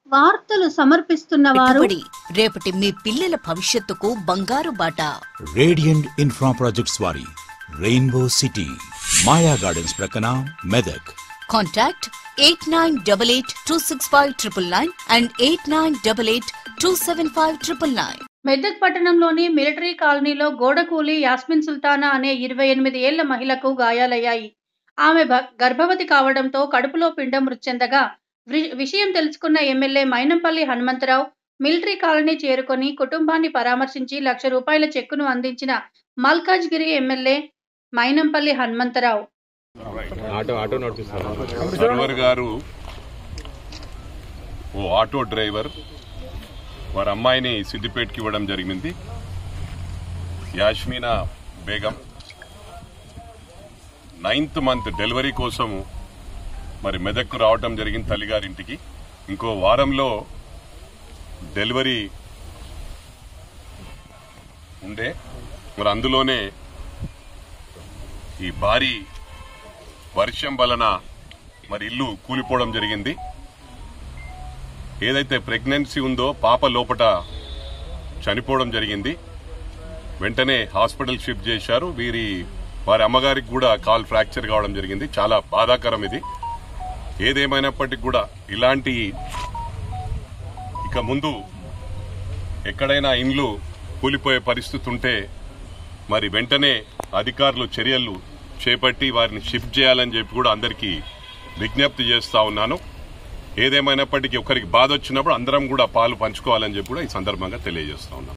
వార్తలు సమర్పిస్తున్న వారు పెట్టుబడి రేపటి మీ పిల్లల భవిష్యత్తుకు బంగారు బాట రేడియంట్ ఇన్ఫ్రా ప్రాజెక్ట్స్ వారి రెయిన్బో సిటీ మాయా గార్డెన్స్ ప్రక్కన Medak contact eight nine double eight two six five triple nine and eight nine double eight two seven five triple nine Medak పట్టణంలోని మిలిటరీ కాలనీలో గోడకూలి యాస్మిన్ సుల్తానా అనే ఇరవై ఎనిమిది ఏళ్ల మహిళకు గాయాలయ్యాయి ఆమె భ- గర్భవతి కావడంతో కడుపులో పిండం మృతి చెందగా వి- విషయం తెలుసుకున్న MLA Mynampally Hanumantha Rao military colony చేరుకొని కుటుంబాన్ని పరామర్శించి లక్ష రూపాయల చెక్కును అందించిన Malkajgiri MLA Mynampally Hanumantha Rao auto auto నడిపిస్తారు సర్వర్ గారు ఓ ఆటో డ్రైవర్ వారి అమ్మాయిని సిద్దిపేటకి ఇవ్వడం జరిగింది Yasmeena Begum ninth month delivery కోసము మరి మెదక్కు రావటం జరిగింది తల్లిగారింటికి ఇంకో వారంలో డెలివరీ ఉండే మరి అందులోనే ఈ భారీ వర్షం వలన మరి ఇల్లు కూలిపోవడం జరిగింది ఏదైతే ప్రెగ్నెన్సీ ఉందో పాప లోపట చనిపోవడం జరిగింది వెంటనే హాస్పిటల్ షిఫ్ట్ చేశారు వీరి వారి అమ్మగారికి కూడా కాల్ ఫ్రాక్చర్ కావడం జరిగింది చాలా బాధాకరం ఇది ఏదేమైనప్పటికీ కూడా ఇలాంటి ఇక ముందు ఎక్కడైనా ఇండ్లు కూలిపోయే పరిస్థితి ఉంటే మరి వెంటనే అధికారులు చర్యలు చేపట్టి వారిని షిఫ్ట్ చేయాలని చెప్పి కూడా అందరికీ విజ్ఞప్తి చేస్తా ఉన్నాను ఏదేమైనప్పటికీ ఒకరికి బాధ వచ్చినప్పుడు అందరం కూడా పాలు పంచుకోవాలని చెప్పి కూడా ఈ సందర్భంగా తెలియజేస్తా ఉన్నాను